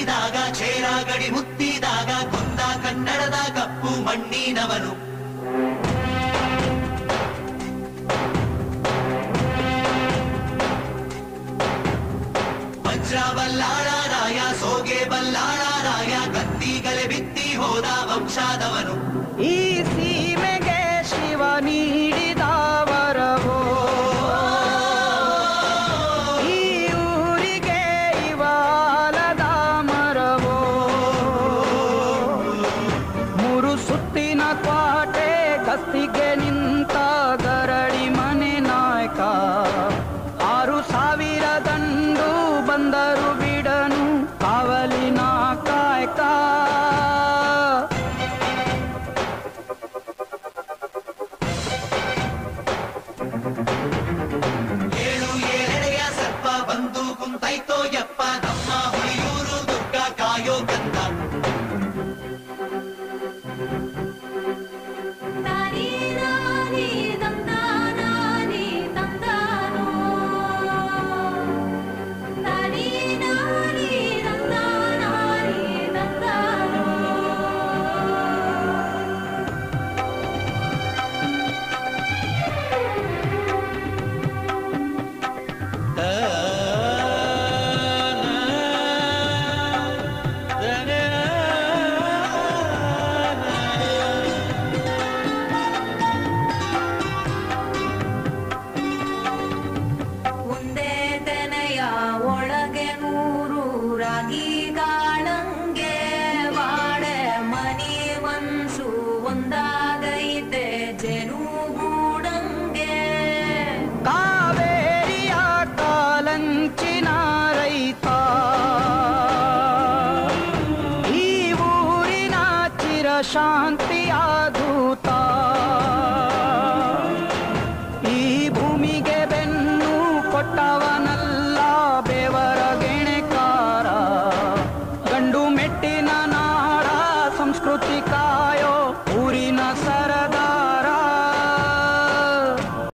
ಹುಟ್ಟಿದಾಗ ಚೇರ ಗಡಿ ಮುತ್ತಿದಾಗ ಕೊಂದ ಕನ್ನಡದ ಕಪ್ಪು ಮಣ್ಣಿನವನು ವಜ್ರ ಬಲ್ಲಾಳ ರಾಯ ಸೋಗೆ ಬಲ್ಲಾಳ ರಾಯ ಕತ್ತಿಗಲೆ ಬಿತ್ತಿ ಹೋದ ವಂಶಾದವನು ಈ ಸೀಮೆಗೆ ಶಿವ ನೀಡಿದ ವರವೋ ಈ ಊರಿಗೆ ಇವಾಲದ ಮರವೋ ಮೂರು ಸುತ್ತಿನ ಕ್ವಾಟೆ ಗಸ್ತಿಗೆ ನಿಂತ ಗರಡಿ ಮನೆ ನಾಯಕ ಆರು ಸಾವಿರ ದಂಡು ಬಂದರು ಬಿಡನು ಕಾವಲಿನ ಕಾಯಕ ಏಳು ಏಳೆಡೆಯ ಸರ್ಪ ಬಂದು ಕುಂತೈತೋ ಯಪ್ಪ ನಮ್ಮ ಹುಲಿಯೂರು ದುರ್ಗ ಕಾಯೋ ಗಂಧ ತಾನಿ ನಾನಿ ತಂದಾನಾನಿ ತಂದಾನೋ ತಾನಿ ನಾನಿ ತಂದಾನಾನಿ ತಂದಾನೋ ಒಂದೇ ತೆನೆಯ ಒಳಗೆ ನೂರು ರಾಗಿ ಕಾಳಂಗೆ ಬಾಳೆ ಮನಿ ಮನ್ಸು ಒಂದಾಗೈತೆ ಜನುಗೂಡಂಗೆ ಕಾವೇರಿಯ ಕಾಲಂಚಿನ ರೈತ ಈ ಊರಿನ ಚಿರ ಶಾಂತಿಯ ದೂತ ಈ ಭೂಮಿಗೆ ಬೆನ್ನು ಕೊಟ್ಟವನಲ್ಲ ಬೆವರ ಗೆಣೆಕಾರ ಗಂಡು ಮೆಟ್ಟಿನ ನಾಡ ಸಂಸ್ಕೃತಿ ಕಾಯೋ ಊರಿನ ಸ